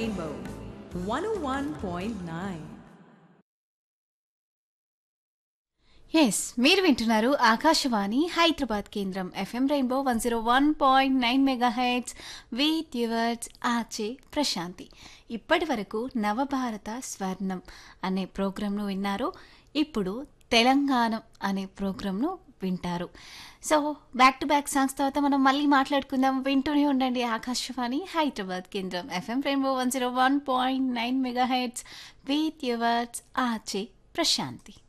Rainbow 101.9. Yes మీరు వింటున్నారు ఆకాశవాణి హైదరాబాద్ కేంద్రం FM rainbow one zero one point nine mega heads with yours ఆచే ప్రశాంతి ఇప్పటి వరకు నవభారత స్వర్ణం అనే ప్రోగ్రాంను విన్నారు ఇప్పుడు తెలంగాణ అనే ప్రోగ్రాంను వింటారు so back to back songs తర్వాత మనం మళ్ళీ మాట్లాడుకుందాం వింటూనే ఉండండి ఆకాశవాణి హైదరాబాద్ కేంద్రం FM rainbow one zero one point nine mega heads with yours ఆచే ప్రశాంతి